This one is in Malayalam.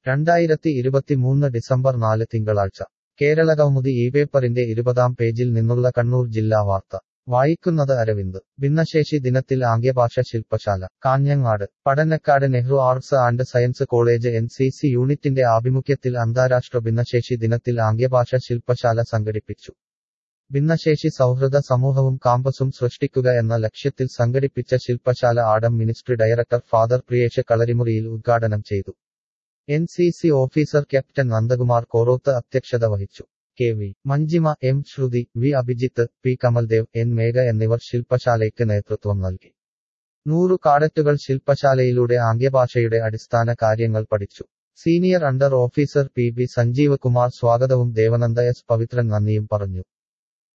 രണ്ടായിരത്തി ഇരുപത്തിമൂന്ന് ഡിസംബർ നാല് തിങ്കളാഴ്ച കേരള കൗമുദി ഈ പേപ്പറിന്റെ ഇരുപതാം പേജിൽ നിന്നുള്ള കണ്ണൂർ ജില്ലാ വാർത്ത വായിക്കുന്നത് അരവിന്ദ് ഭിന്നശേഷി ദിനത്തിൽ ആംഗ്യഭാഷ ശില്പശാല Kanhangad Padannakkad Nehru arts and science college N C C യൂണിറ്റിന്റെ ആഭിമുഖ്യത്തിൽ അന്താരാഷ്ട്ര ഭിന്നശേഷി ദിനത്തിൽ ആംഗ്യഭാഷ ശില്പശാല സംഘടിപ്പിച്ചു ഭിന്നശേഷി സൗഹൃദ സമൂഹവും കാമ്പസും സൃഷ്ടിക്കുക എന്ന ലക്ഷ്യത്തിൽ സംഘടിപ്പിച്ച ശില്പശാല Adam ministry director father Priyesh Kalarimuriyil ഉദ്ഘാടനം ചെയ്തു N C C officer captain Nandakumar Koroth അധ്യക്ഷത വഹിച്ചു K V Manjima M Sruthi V Abhijith P Kamaldev N Megha എന്നിവർ ശില്പശാലയ്ക്ക് നേതൃത്വം നൽകി നൂറു കാഡറ്റുകൾ ശില്പശാലയിലൂടെ ആംഗ്യഭാഷയുടെ അടിസ്ഥാന കാര്യങ്ങൾ പഠിച്ചു senior under officer P B Sanjeev Kumar സ്വാഗതവും ദേവനന്ദ എസ് പവിത്രൻ നന്ദിയും പറഞ്ഞു